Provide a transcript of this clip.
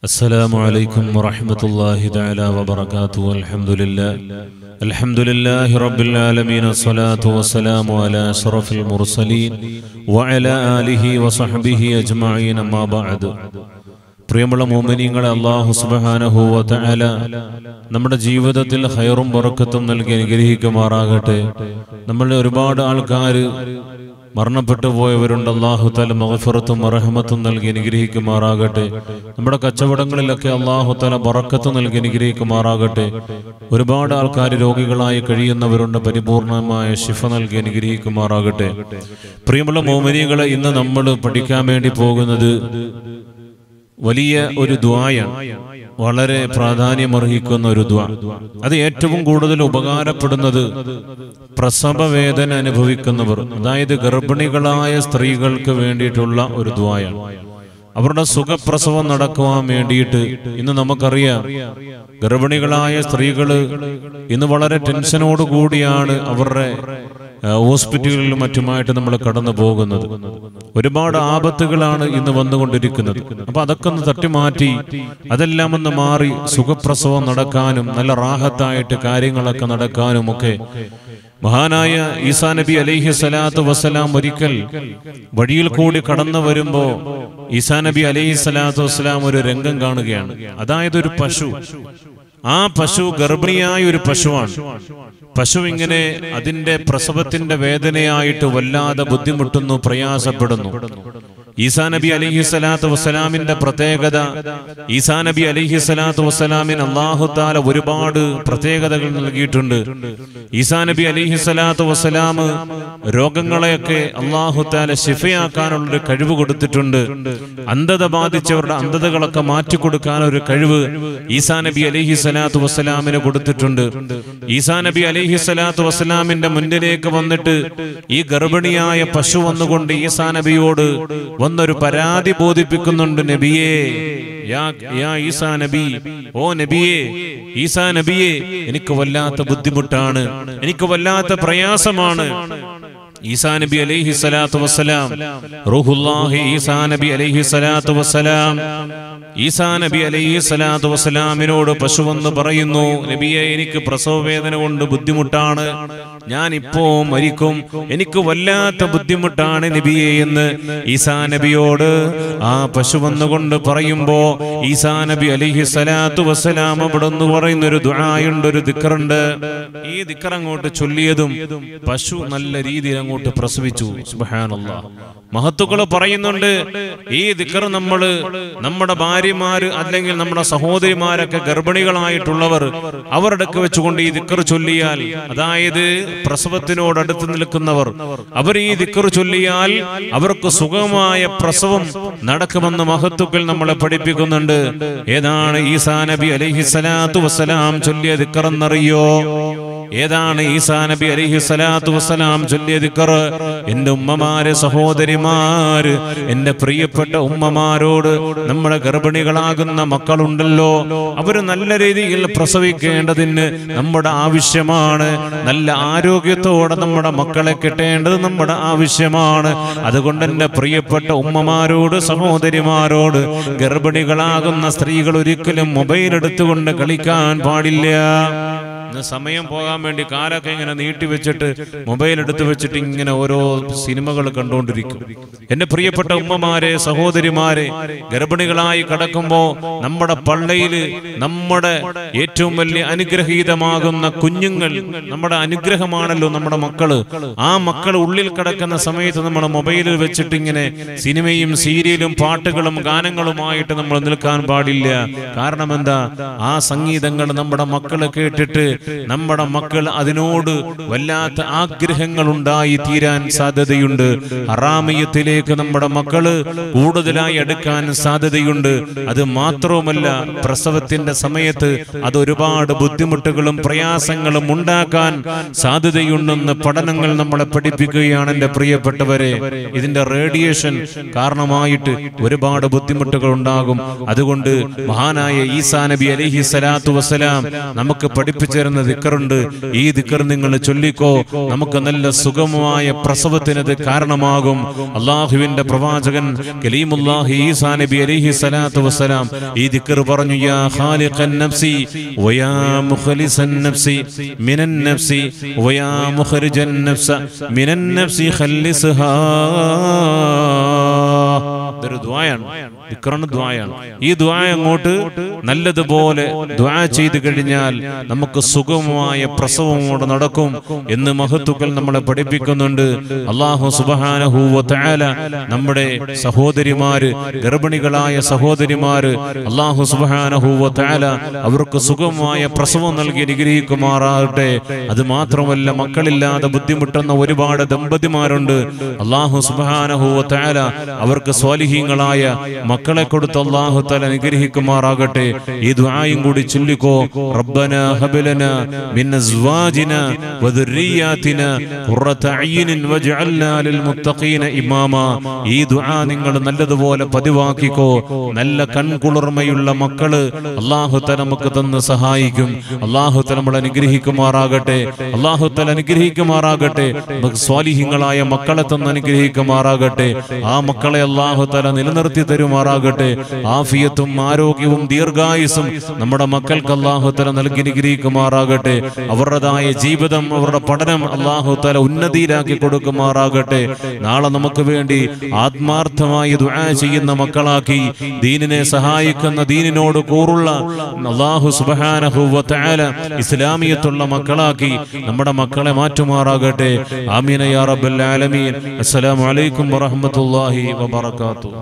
السلام عليكم ورحمة الله تعالى وبركاته والحمد لله الحمد لله رب العالمين الصلاة والسلام على أشرف المرسلين وعلى آله وصحبه أجمعين أما بعد പ്രിയമുള്ള മോമിനിങ്ങളെ അള്ളാഹു സുബാനഹുവ തആല നമ്മുടെ ജീവിതത്തിൽ ഹൈറും ബറക്കത്തും നൽകി അനുഗ്രഹിക്കുമാറാകട്ടെ നമ്മളിൽ ഒരുപാട് ആൾക്കാർ മരണപ്പെട്ടു പോയവരുണ്ട് അള്ളാഹു തല മഹഫറത്തും മറഹമത്തും നൽകി അനുഗ്രഹിക്കുമാറാകട്ടെ നമ്മുടെ കച്ചവടങ്ങളിലൊക്കെ അള്ളാഹു തല ബറക്കത്ത് നൽകി അനുഗ്രഹിക്കുമാറാകട്ടെ ഒരുപാട് ആൾക്കാർ രോഗികളായി കഴിയുന്നവരുണ്ട് പരിപൂർണമായ ശിഫ നൽകി അനുഗ്രഹിക്കുമാറാകട്ടെ പ്രിയമുള്ള മോമിനികളെ ഇന്ന് നമ്മൾ പഠിക്കാൻ വേണ്ടി പോകുന്നത് വലിയ ഒരു ദ്വായാണ് വളരെ പ്രാധാന്യമർഹിക്കുന്ന ഒരു ദ്വ അത് ഏറ്റവും കൂടുതൽ ഉപകാരപ്പെടുന്നത് പ്രസവ വേദന അനുഭവിക്കുന്നവർ അതായത് ഗർഭിണികളായ സ്ത്രീകൾക്ക് വേണ്ടിയിട്ടുള്ള ഒരു ദ്വായാണ് അവരുടെ സുഖപ്രസവം നടക്കുവാൻ വേണ്ടിയിട്ട് ഇന്ന് നമുക്കറിയാം ഗർഭിണികളായ സ്ത്രീകള് ഇന്ന് വളരെ ടെൻഷനോട് കൂടിയാണ് അവരുടെ ആ, ഹോസ്പിറ്റലുകളിലും മറ്റുമായിട്ട് നമ്മൾ കടന്നു പോകുന്നത് ഒരുപാട് ആപത്തുകളാണ് ഇന്ന് വന്നുകൊണ്ടിരിക്കുന്നത് അപ്പൊ അതൊക്കെ ഒന്ന് തട്ടിമാറ്റി അതെല്ലാം ഒന്ന് മാറി സുഖപ്രസവം നടക്കാനും നല്ല റാഹത്തായിട്ട് കാര്യങ്ങളൊക്കെ നടക്കാനും ഒക്കെ മഹാനായ ഈസാ നബി അലൈഹി സ്വലാത്തു വസ്സലാം ഒരിക്കൽ വഴിയിൽ കൂടി കടന്നു വരുമ്പോ ഈസാ നബി അലൈഹി സ്വലാത്തു വസ്സലാം ഒരു രംഗം കാണുകയാണ് അതായത് ഒരു പശു ആ പശു ഗർഭിണിയായ ഒരു പശുവാണ് പശു ഇങ്ങനെ അതിന്റെ പ്രസവത്തിന്റെ വേദനയായിട്ട് വല്ലാതെ ബുദ്ധിമുട്ടുന്നു പ്രയാസപ്പെടുന്നു ഈസാ നബി അലിഹി സ്വലാത്തു വസ്സലാമിന്റെ പ്രത്യേകത ഈസാ നബി അലിഹി സ്വലാത്തു വസ്സലാമിന് അള്ളാഹു താല ഒരുപാട് പ്രത്യേകതകൾ നൽകിയിട്ടുണ്ട് ഈസാ നബി അലിഹി സ്വലാത്തു വസ്സലാം രോഗങ്ങളെയൊക്കെ അള്ളാഹു താല ശിഫയാക്കാനുള്ള ഒരു കഴിവ് കൊടുത്തിട്ടുണ്ട് അന്ധത ബാധിച്ചവരുടെ അന്ധതകളൊക്കെ മാറ്റിക്കൊടുക്കാൻ ഒരു കഴിവ് ഈസാ നബി അലിഹി സ്വലാത്തു വസ്സലാമിന് കൊടുത്തിട്ടുണ്ട് ഈസാ നബി അലിഹി സ്വലാത്തു വസ്സലാമിന്റെ മുന്നിലേക്ക് വന്നിട്ട് ഈ ഗർഭിണിയായ പശു വന്നുകൊണ്ട് ഈസാ നബിയോട് വന്നൊരു പരാതി ബോധിപ്പിക്കുന്നുണ്ട് നബിയേ യാ യാ ഈസാ നബി ഓ നബിയേ ഈസാ നബിയേ എനിക്ക് വല്ലാത്ത ബുദ്ധിമുട്ടാണ് എനിക്ക് വല്ലാത്ത പ്രയാസമാണ് ഈസാ നബി അലൈഹി സ്വലാത്തു വസ്സലാം റൂഹുല്ലാഹി ഈസാ നബി അലൈഹി സ്വലാത്തു വസ്സലാം ഈസാ നബി അലൈഹി സ്വലാത്തു വസ്സലാമിനോട് പശു വന്ന് പറയുന്നു നബിയെ എനിക്ക് പ്രസവ വേദന കൊണ്ട് ബുദ്ധിമുട്ടാണ് ഞാൻ ഇപ്പോ മരിക്കും എനിക്ക് വല്ലാത്ത ബുദ്ധിമുട്ടാണ് നബിയെ എന്ന് ഈസാ നബിയോട് ആ പശു വന്നുകൊണ്ട് പറയുമ്പോ ഈസാ നബി അലൈഹി സ്വലാത്തു വസ്സലാം അവിടെ നിന്ന് പറയുന്ന ഒരു ദുആയുണ്ട് ഒരു ദിക്കറുണ്ട് ഈ ദിക്കർ അങ്ങോട്ട് ചൊല്ലിയതും പശു നല്ല രീതിയിൽ അങ്ങോട്ട് പ്രസവിച്ചു സുബ്ഹാനല്ലാ മഹത്തുക്കൾ പറയുന്നുണ്ട് ഈ ദിക്കർ നമ്മള് നമ്മുടെ ഭാര്യമാര് അല്ലെങ്കിൽ നമ്മുടെ സഹോദരിമാരൊക്കെ ഗർഭിണികളായിട്ടുള്ളവർ അവരുടെ ഒക്കെ വെച്ചുകൊണ്ട് ഈ ദിക്കർ ചൊല്ലിയാൽ അതായത് പ്രസവത്തിനോട് അടുത്ത് നിൽക്കുന്നവർ അവർ ഈ ദിക്കർ ചൊല്ലിയാൽ അവർക്ക് സുഖമായ പ്രസവം നടക്കുമെന്ന് മഹത്തുക്കൾ നമ്മളെ പഠിപ്പിക്കുന്നുണ്ട് ഏതാണ് ഈസാ നബി അലൈഹി സ്വലാത്തു വസ്സലാം ചൊല്ലിയ ദിക്കർ എന്നറിയോ ഏതാണ് ഈസാ നബി അലൈഹി സ്വലാത്തു വസ്സലാം ചൊല്ലിയ ദിക്കർ എന്റെ ഉമ്മമാര് സഹോദരിമാര് എന്റെ പ്രിയപ്പെട്ട ഉമ്മമാരോട് നമ്മുടെ ഗർഭിണികളാകുന്ന മക്കളുണ്ടല്ലോ അവര് നല്ല രീതിയിൽ പ്രസവിക്കേണ്ടതിന് നമ്മുടെ ആവശ്യമാണ് നല്ല ആരോഗ്യത്തോടെ നമ്മുടെ മക്കളെ കിട്ടേണ്ടത് നമ്മുടെ ആവശ്യമാണ് അതുകൊണ്ട് എന്റെ പ്രിയപ്പെട്ട ഉമ്മമാരോട് സഹോദരിമാരോട് ഗർഭിണികളാകുന്ന സ്ത്രീകൾ ഒരിക്കലും മൊബൈൽ എടുത്തുകൊണ്ട് കളിക്കാൻ പാടില്ല ഇന്ന് സമയം പോകാൻ വേണ്ടി കാലൊക്കെ ഇങ്ങനെ നീട്ടി വെച്ചിട്ട് മൊബൈൽ എടുത്തു വെച്ചിട്ട് ഇങ്ങനെ ഓരോ സിനിമകൾ കണ്ടുകൊണ്ടിരിക്കും എന്റെ പ്രിയപ്പെട്ട ഉമ്മമാരെ സഹോദരിമാരെ ഗർഭിണികളായി കടക്കുമ്പോ നമ്മുടെ പള്ളയില് നമ്മുടെ ഏറ്റവും വലിയ അനുഗ്രഹീതമാകുന്ന കുഞ്ഞുങ്ങൾ നമ്മുടെ അനുഗ്രഹമാണല്ലോ നമ്മുടെ മക്കള് ആ മക്കൾ ഉള്ളിൽ കിടക്കുന്ന സമയത്ത് നമ്മൾ മൊബൈലിൽ വെച്ചിട്ട് ഇങ്ങനെ സിനിമയും സീരിയലും പാട്ടുകളും ഗാനങ്ങളുമായിട്ട് നമ്മൾ നിൽക്കാൻ പാടില്ല കാരണം എന്താ ആ സംഗീതങ്ങൾ നമ്മുടെ മക്കള് കേട്ടിട്ട് നമ്മുടെ മക്കൾ അതിനോട് വല്ലാത്ത ആഗ്രഹങ്ങൾ ഉണ്ടായി തീരാൻ സാധ്യതയുണ്ട് ഹറാമിയത്തിലേക്ക് നമ്മുടെ മക്കള് കൂടുതലായി എടുക്കാൻ സാധ്യതയുണ്ട് അത് മാത്രവുമല്ല പ്രസവത്തിന്റെ സമയത്ത് അത് ഒരുപാട് ബുദ്ധിമുട്ടുകളും പ്രയാസങ്ങളും ഉണ്ടാക്കാൻ സാധ്യതയുണ്ടെന്ന് പഠനങ്ങൾ നമ്മളെ പഠിപ്പിക്കുകയാണ് എന്റെ പ്രിയപ്പെട്ടവരെ ഇതിന്റെ റേഡിയേഷൻ കാരണമായിട്ട് ഒരുപാട് ബുദ്ധിമുട്ടുകൾ ഉണ്ടാകും അതുകൊണ്ട് മഹാനായ ഈസാ നബി അലൈഹി സ്വലാത്തു വസ്സലാം നമുക്ക് പഠിപ്പിച്ചു തരുന്ന എത്തിച്ചേരുന്ന ദിക്കറുണ്ട് ഈ ദിക്കർ നിങ്ങൾ ചൊല്ലിക്കോ നമുക്ക് നല്ല സുഗമമായ പ്രസവത്തിനത് കാരണമാകും അള്ളാഹുവിന്റെ പ്രവാചകൻ കലീമുല്ലാഹി ഈസാ നബി അലൈഹി സ്വലാത്തു വസ്സലാം ഈ ദിക്കർ പറഞ്ഞു യാ ഖാലിഖൻ നഫ്സി വയാ മുഖലിസൻ നഫ്സി മിനൻ നഫ്സി വയാ മുഖരിജൻ നഫ്സ മിനൻ നഫ്സി ഖല്ലിസ്ഹാ ഇതൊരു ദ്വായാണ് ദിക്റാണ് ദ്വായാണ് ഈ ദ്വായ അങ്ങോട്ട് നല്ലതുപോലെ ദ്വാ ചെയ്തു കഴിഞ്ഞാൽ നമുക്ക് സുഗമമായ പ്രസവം അവിടെ നടക്കും എന്ന് മഹത്തുക്കൾ നമ്മളെ പഠിപ്പിക്കുന്നുണ്ട് അള്ളാഹു സുബാനഹൂവ തആല നമ്മുടെ സഹോദരിമാര് ഗർഭിണികളായ സഹോദരിമാര് അള്ളാഹു സുബാനഹൂവ തആല അവർക്ക് സുഗമമായ പ്രസവം നൽകി അനുഗ്രഹിക്കുമാറാകട്ടെ അത് മാത്രമല്ല മക്കളില്ലാതെ ബുദ്ധിമുട്ടുന്ന ഒരുപാട് ദമ്പതിമാരുണ്ട് അള്ളാഹു സുബാനഹൂവ തആല അവർക്ക് സ്വാലിഹീങ്ങളായ മക്കളെ കൊടുത്ത് അള്ളാഹു തആല അനുഗ്രഹിക്കുമാറാകട്ടെ ഈ ദുആയും കൂടി ചൊല്ലിക്കോ റബ്ബന ഹബലന മിൻ അസ്വാജിന വദുർരിയാതിന ഖുറത അയ്യിനിൻ വജ്അൽനാ ലിൽ മുത്തഖീന ഇമാമ ഈ ദുആ നിങ്ങൾ നല്ലതുപോലെ പതിവാക്കിക്കോ നല്ല കൺകുളിർമയുള്ള മക്കള് അള്ളാഹു തആല നമുക്ക് തന്ന് സഹായിക്കും അള്ളാഹു തആല നമ്മളെ അനുഗ്രഹിക്കുമാറാകട്ടെ അള്ളാഹു തആല അനുഗ്രഹിക്കുമാറാകട്ടെ നമുക്ക് സ്വാലിഹ്യങ്ങളായ മക്കളെ തന്ന് അനുഗ്രഹിക്കുമാറാകട്ടെ ആ മക്കളെ അള്ളാഹു തആല നിലനിർത്തി തരുമാറാകട്ടെ ആഫിയത്തും ആരോഗ്യവും ദീർഘായുസും നമ്മുടെ മക്കൾക്ക് അള്ളാഹു തല നൽകി അനുഗ്രഹിക്കുമാറാകട്ടെ അവരുടേതായ ജീവിതം അവരുടെ പഠനം അള്ളാഹു തല ഉന്നതിയിലാക്കി കൊടുക്കുമാറാകട്ടെ നാളെ നമുക്ക് വേണ്ടി ആത്മാർത്ഥമായി ദുആ ചെയ്യുന്ന മക്കളാക്കി ദീനിനെ സഹായിക്കുന്ന ദീനിനോട് കൂറുള്ള അള്ളാഹു സുബ്ഹാനഹു വ തആല ഇസ്ലാമിയത്തുള്ള മക്കളാക്കി നമ്മുടെ മക്കളെ മാറ്റുമാറാകട്ടെ ആമീന യാ റബ്ബൽ ആലമീൻ അസ്സലാമു അലൈക്കും വറഹ്മത്തുള്ളാഹി വബറകാതുഹു